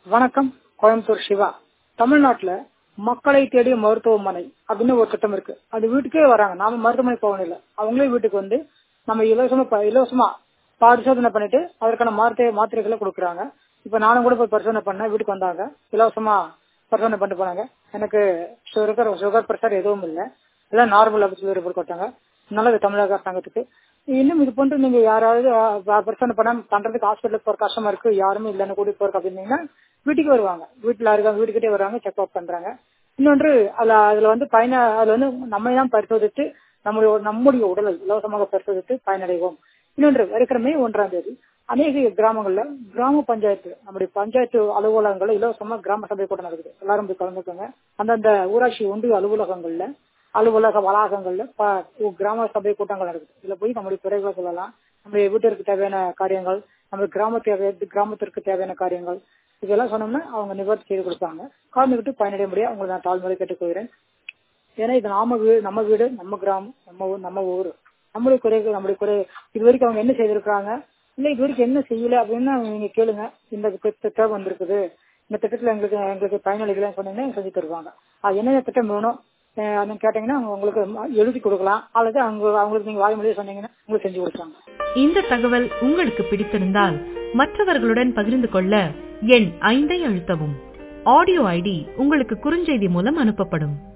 வணக்கம் கோயம்புத்தூர் சிவா தமிழ்நாட்டுல மக்களை தேடிய மருத்துவமனை அப்படின்னு ஒரு திட்டம் இருக்கு அது வீட்டுக்கே வராங்க நாம மருத்துவமனை போகணும் இல்ல அவங்களே வீட்டுக்கு வந்து நம்ம இலவசமா ப- இலவசமா பரிசோதனை பண்ணிட்டு அதற்கான மாத்திரை மாத்திரைகளை கொடுக்குறாங்க இப்ப நானும் கூட போய் பரிசோதனை பண்ணேன் வீட்டுக்கு வந்தாங்க இலவசமா பரிசோதனை பண்ணிட்டு போனாங்க எனக்கு சுகர் சுகர் பிரஷர் எதுவும் இல்லை எல்லாம் நார்மல் அப்படி சொல்லி ரிப்போர்ட் கொடுத்தாங்க நல்லது தமிழக அரசாங்கத்துக்கு இன்னும் இது போன்று நீங்க யாராவது அஹ், பிரச்சனை பண்ண பண்றதுக்கு ஹாஸ்பிட்டலுக்கு போற கஷ்டமா இருக்கு யாருமே இல்லைன்னு கூட்டி போறக்கு அப்படின்னீங்கன்னா வீட்டுக்கு வருவாங்க வீட்டுல இருக்காங்க வீட்டுக்கிட்டே வருவாங்க செக்அப் பண்றாங்க இன்னொன்று அதுல அதுல வந்து பயன அதுல வந்து நம்மை தான் பரிசோதித்து நம்முடைய நம்முடைய உடலை இலவசமாக பரிசோதித்து பயனடைவோம் இன்னொன்று வருகிற மே ஒன்றாம் தேதி அநேக கிராமங்கள்ல கிராம பஞ்சாயத்து நம்முடைய பஞ்சாயத்து அலுவலகங்கள்ல இலவசமா கிராம சபை கூட்டம் நடக்குது எல்லாரும் போய் கலந்துக்கோங்க அந்தந்த ஊராட்சி ஒன்றிய அலுவலகங்கள்ல அலுவலக வளாகங்கள்ல ப- கிராம சபை கூட்டங்கள் நடக்குது இதுல போய் நம்முடைய குறைகளை சொல்லலாம் நம்முடைய வீட்டிற்கு தேவையான காரியங்கள் நம்ம கிராம தேவை கிராமத்திற்கு தேவையான காரியங்கள் இதெல்லாம் சொன்னோம்னா அவங்க நிவர்த்தி செய்து கொடுப்பாங்க கலந்துக்கிட்டு பயனடைய முடியும் அவங்களை நான் தாழ்மையை கேட்டுக்கொள்கிறேன் ஏன்னா இது நாம வீடு நம்ம வீடு நம்ம கிராமம் நம்ம ஊர் நம்ம ஊர் நம்மளுடைய குறைகள் நம்மளுடைய குறை இது வரைக்கும் அவங்க என்ன செய்திருக்காங்க இல்ல இது வரைக்கும் என்ன செய்யல அப்படின்னு நீங்க கேளுங்க இந்த தி- திட்டம் வந்திருக்குது இந்த திட்டத்துல எங்களுக்கு எங்களுக்கு பயனாளிகள் சொன்னீங்கன்னா செஞ்சு தருவாங்க அது என்னென்ன திட்டம் வேணும் அஹ் அதுன்னு கேட்டீங்கன்னா அவங்க உங்களுக்கு எழுதி கொடுக்கலாம் அல்லது அவங்க அவங்களுக்கு நீங்க வாய்மொழியை சொன்னீங்கன்னா உங்களுக்கு செஞ்சு கொடுப்பாங்க இந்த தகவல் உங்களுக்கு பிடித்திருந்தால் மற்றவர்களுடன் பகிர்ந்து கொள்ள எண் ஐந்தை அழுத்தவும் ஆடியோ ஐடி உங்களுக்கு குறுஞ்செய்தி மூலம் அனுப்பப்படும்